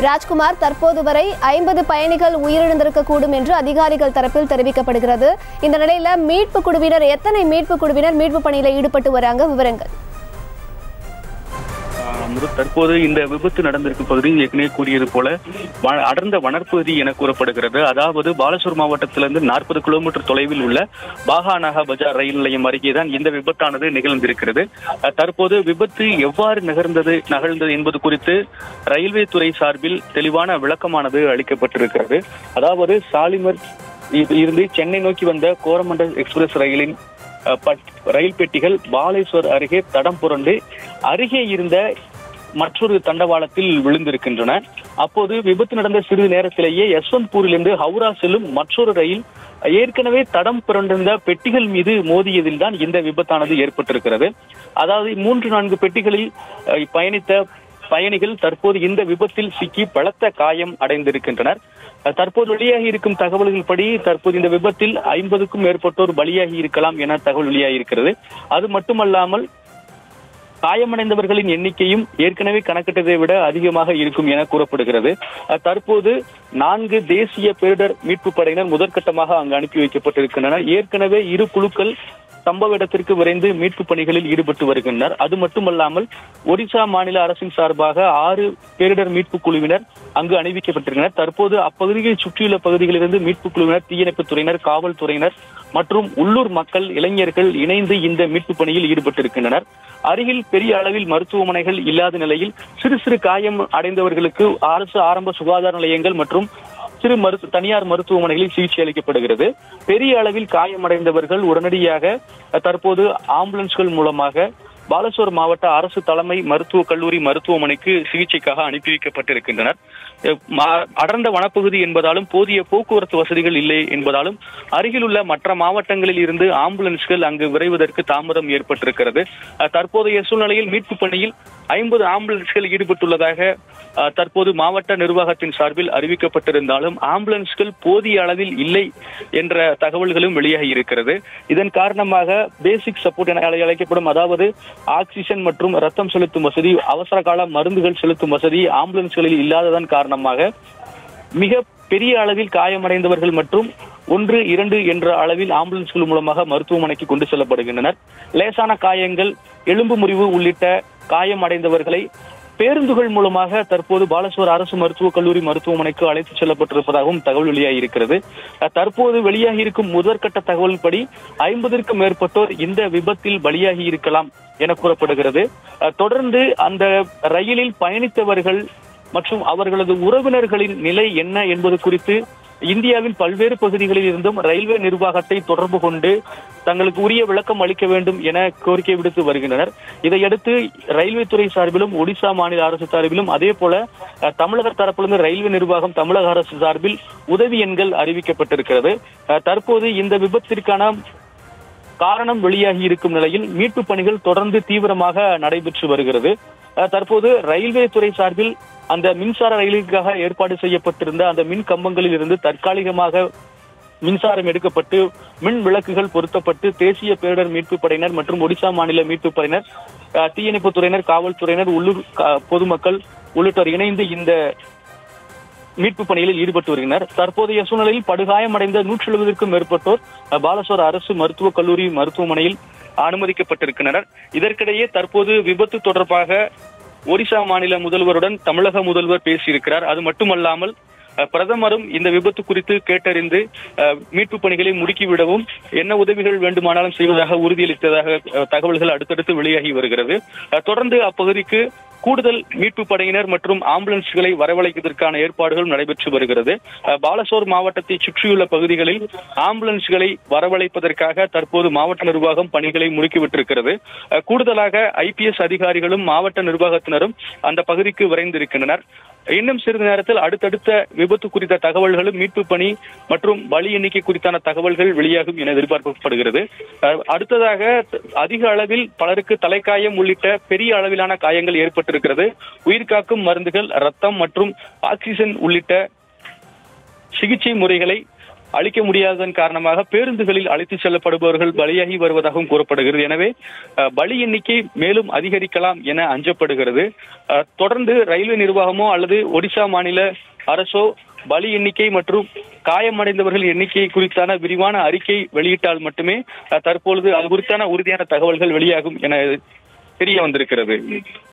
ராஜ்குமார் தற்போது வரை ஐம்பது பயணிகள் உயிரிழந்திருக்கக்கூடும் என்று அதிகாரிகள் தரப்பில் தெரிவிக்கப்படுகிறது இந்த நிலையில மீட்பு குழுவினர் எத்தனை மீட்பு குழுவினர் மீட்பு பணியில ஈடுபட்டு வராங்க விவரங்கள் ஆஹ் முதல் தற்போது இந்த விபத்து நடந்திருக்கும் பகுதி ஏற்கனவே கூறியது போல வ- அடர்ந்த வனப்பகுதி என கூறப்படுகிறது அதாவது பாலசூர் மாவட்டத்திலிருந்து நாற்பது கிலோமீட்டர் தொலைவில் உள்ள பாகாநாகா பஜார் ரயில் நிலையம் அருகே தான் இந்த விபத்தானது நிகழ்ந்திருக்கிறது அஹ் தற்போது விபத்து எவ்வாறு நகர்ந்தது நகர்ந்தது என்பது குறித்து ரயில்வே துறை சார்பில் தெளிவான விளக்கமானது அளிக்கப்பட்டிருக்கிறது அதாவது சாலிமர் இ- இருந்து சென்னை நோக்கி வந்த கோரமண்டல் எக்ஸ்பிரஸ் ரயிலின் அஹ், பட்- ரயில் பெட்டிகள் பாலேஸ்வர் அருகே தடம் புரண்டு அருகே இருந்த மற்றொரு தண்டவாளத்தில் விழுந்திருக்கின்றன அப்போது விபத்து நடந்த சிறிது நேரத்திலேயே யஸ்வந்த்பூரிலிருந்து ஹவுரா செல்லும் மற்றொரு ரயில் ஏற்கனவே தடம் புரண்டிருந்த பெட்டிகள் மீது மோதியதில் தான் இந்த விபத்தானது ஏற்பட்டிருக்கிறது அதாவது மூன்று நான்கு பெட்டிகளில் அஹ், பயணித்த பயணிகள் தற்போது இந்த விபத்தில் சிக்கி பலத்த காயம் அடைந்திருக்கின்றனர் அஹ், தற்போது வெளியாகி இருக்கும் தகவல்கள் படி தற்போது இந்த விபத்தில் ஐம்பதுக்கும் மேற்பட்டோர் பலியாகி இருக்கலாம் என தகவல் வெளியாகி இருக்கிறது அது மட்டுமல்லாமல் காயமடைந்தவர்களின் எண்ணிக்கையும் ஏற்கனவே கணக்கிட்டதை விட அதிகமாக இருக்கும் என கூறப்படுகிறது அஹ், தற்போது நான்கு தேசிய பேரிடர் மீட்பு படையினர் முதற்கட்டமாக அங்கு அனுப்பி வைக்கப்பட்டிருக்கின்றனர் ஏற்கனவே இரு குழுக்கள் சம்பவ இடத்திற்கு விரைந்து மீட்பு பணிகளில் ஈடுபட்டு வருகின்றனர் அது மட்டுமல்லாமல் ஒடிசா மாநில அரசின் சார்பாக ஆறு பேரிடர் மீட்பு குழுவினர் அங்கு அணிவிக்கப்பட்டிருக்கின்றனர் தற்போது அப்பகுதியை சுற்றியுள்ள பகுதிகளிலிருந்து மீட்பு குழுவினர் தீயணைப்பு துறையினர் காவல்துறையினர் மற்றும் உள்ளூர் மக்கள் இளைஞர்கள் இணைந்து இந்த மீட்பு பணியில் ஈடுபட்டிருக்கின்றனர் அருகில் பெரிய அளவில் மருத்துவமனைகள் இல்லாத நிலையில் சிறு சிறு காயம் அடைந்தவர்களுக்கு அரசு ஆரம்ப சுகாதார நிலையங்கள் மற்றும் சிறு மருத்து தனியார் மருத்துவமனைகளில் சிகிச்சை அளிக்கப்படுகிறது பெரிய அளவில் காயமடைந்தவர்கள் உடனடியாக அஹ், தற்போது ஆம்புலன்ஸ்கள் மூலமாக பாலசோர் மாவட்ட அரசு தலைமை மருத்துவக் கல்லூரி மருத்துவமனைக்கு சிகிச்சைக்காக அனுப்பி வைக்கப்பட்டிருக்கின்றனர் அஹ், மா- அடர்ந்த வனப்பகுதி என்பதாலும் போதிய போக்குவரத்து வசதிகள் இல்லை என்பதாலும் அருகில் உள்ள மற்ற மாவட்டங்களில் இருந்து ஆம்புலன்ஸ்கள் அங்கு விரைவதற்கு தாமதம் ஏற்பட்டிருக்கிறது அஹ், தற்போதைய சூழ்நிலையில் மீட்பு பணியில் ஐம்பது ஆம்புலன்ஸ்கள் ஈடுபட்டுள்ளதாக அஹ், தற்போது மாவட்ட நிர்வாகத்தின் சார்பில் அறிவிக்கப்பட்டிருந்தாலும் ஆம்புலன்ஸ்கள் போதிய அளவில் இல்லை என்ற தகவல்களும் வெளியாகி இருக்கிறது இதன் காரணமாக பேசிக் சப்போர்ட் என அழை- அழைக்கப்படும் அதாவது ஆக்சிஜன் மற்றும் ரத்தம் செலுத்தும் வசதி அவசர கால மருந்துகள் செலுத்தும் வசதி ஆம்புலன்ஸ்களில் இல்லாததன் காரணமாக மிக பெரிய அளவில் காயமடைந்தவர்கள் மற்றும் ஒன்று இரண்டு என்ற அளவில் ஆம்புலன்ஸ்கள் மூலமாக மருத்துவமனைக்கு கொண்டு செல்லப்படுகின்றனர் லேசான காயங்கள் எலும்பு முறிவு உள்ளிட்ட காயமடைந்தவர்களை பேருந்துகள் மூலமாக தற்போது பாலசோர் அரசு மருத்துவக் கல்லூரி மருத்துவமனைக்கு அழைத்து செல்லப்பட்டிருப்பதாகவும் தகவல் வெளியாகி இருக்கிறது அஹ் தற்போது வெளியாகி இருக்கும் முதற்கட்ட தகவல்படி ஐம்பதற்கும் மேற்பட்டோர் இந்த விபத்தில் பலியாகி இருக்கலாம் என கூறப்படுகிறது அஹ் தொடர்ந்து அந்த ரயிலில் பயணித்தவர்கள் மற்றும் அவர்களது உறவினர்களின் நிலை என்ன என்பது குறித்து இந்தியாவின் பல்வேறு பகுதிகளில் இருந்தும் ரயில்வே நிர்வாகத்தை தொடர்பு கொண்டு தங்களுக்கு உரிய விளக்கம் அளிக்க வேண்டும் என கோரிக்கை விடுத்து வருகின்றனர் இதையடுத்து ரயில்வே துறை சார்பிலும் ஒடிசா மாநில அரசு சார்பிலும் அதே போல அஹ், தமிழக தரப்பிலிருந்து ரயில்வே நிர்வாகம் தமிழக அரசு சார்பில் உதவி எண்கள் அறிவிக்கப்பட்டிருக்கிறது அஹ், தற்போது இந்த விபத்திற்கான காரணம் வெளியாகி இருக்கும் நிலையில் மீட்பு பணிகள் தொடர்ந்து தீவிரமாக நடைபெற்று வருகிறது அஹ் தற்போது ரயில்வே துறை சார்பில் அந்த மின்சார ரயிலுக்காக ஏற்பாடு செய்யப்பட்டிருந்த அந்த மின் கம்பங்களில் இருந்து தற்காலிகமாக மின்சாரம் எடுக்கப்பட்டு மின் விளக்குகள் பொருத்தப்பட்டு தேசிய பேரிடர் மீட்பு படையினர் மற்றும் ஒடிசா மாநில மீட்பு படையினர் அஹ், தீயணைப்புத் துறையினர் காவல்துறையினர் உள்ளூர் க- பொதுமக்கள் உள்ளிட்டோர் இணைந்து இந்த மீட்பு பணிகளில் ஈடுபட்டு வருகின்றனர் தற்போதைய சூழ்நிலையில் படுகாயமடைந்த நூற்றி எழுபதற்கும் மேற்பட்டோர் அஹ், பாலசோர் அரசு மருத்துவக் கல்லூரி மருத்துவமனையில் அனுமதிக்கப்பட்டிருக்கின்றனர் இதற்கிடையே தற்போது விபத்து தொடர்பாக ஒடிசா மாநில முதல்வருடன் தமிழக முதல்வர் பேசியிருக்கிறார் அது மட்டுமல்லாமல் அஹ், பிரதமரும் இந்த விபத்து குறித்து கேட்டறிந்து அஹ், மீட்பு பணிகளை முடுக்கிவிடவும் என்ன உதவிகள் வேண்டுமானாலும் செய்வதாக உறுதியளித்ததாக அஹ், தகவல்கள் அடுத்தடுத்து வெளியாகி வருகிறது அஹ், தொடர்ந்து அப்பகுதிக்கு கூடுதல் மீட்பு படையினர் மற்றும் ஆம்புலன்ஸ்களை வரவழைப்பதற்கான ஏற்பாடுகள் நடைபெற்று வருகிறது அஹ், பாலசோர் மாவட்டத்தை சுற்றியுள்ள பகுதிகளில் ஆம்புலன்ஸ்களை வரவழைப்பதற்காக தற்போது மாவட்ட நிர்வாகம் பணிகளை முடுக்கிவிட்டிருக்கிறது அஹ், கூடுதலாக ஐபிஎஸ் அதிகாரிகளும் மாவட்ட நிர்வாகத்தினரும் அந்த பகுதிக்கு விரைந்திருக்கின்றனர் இன்னும் சிறிது நேரத்தில் அடுத்தடுத்த விபத்து குறித்த தகவல்களும் மீட்பு பணி மற்றும் பலி எண்ணிக்கை குறித்தான தகவல்கள் வெளியாகும் என எதிர்பார்க்கப்படுகிறது அஹ், அடுத்ததாக அதிக அளவில் பலருக்கு தலைக்காயம் உள்ளிட்ட பெரிய அளவிலான காயங்கள் ஏற்பட்டிருக்கிறது உயிர்காக்கும் மருந்துகள் ரத்தம் மற்றும் ஆக்சிஜன் உள்ளிட்ட சிகிச்சை முறைகளை அளிக்க முடியாததன் காரணமாக பேருந்துகளில் அழைத்து செல்லப்படுபவர்கள் பலியாகி வருவதாகவும் கூறப்படுகிறது எனவே அஹ், பலி எண்ணிக்கை மேலும் அதிகரிக்கலாம் என அஞ்சப்படுகிறது அஹ், தொடர்ந்து ரயில்வே நிர்வாகமோ அல்லது ஒடிசா மாநில அரசோ பலி எண்ணிக்கை மற்றும் காயமடைந்தவர்கள் எண்ணிக்கை குறித்தான விரிவான அறிக்கை வெளியிட்டால் மட்டுமே அஹ், தற்பொழுது அது குறித்தான உறுதியான தகவல்கள் வெளியாகும் என தெரிய வந்திருக்கிறது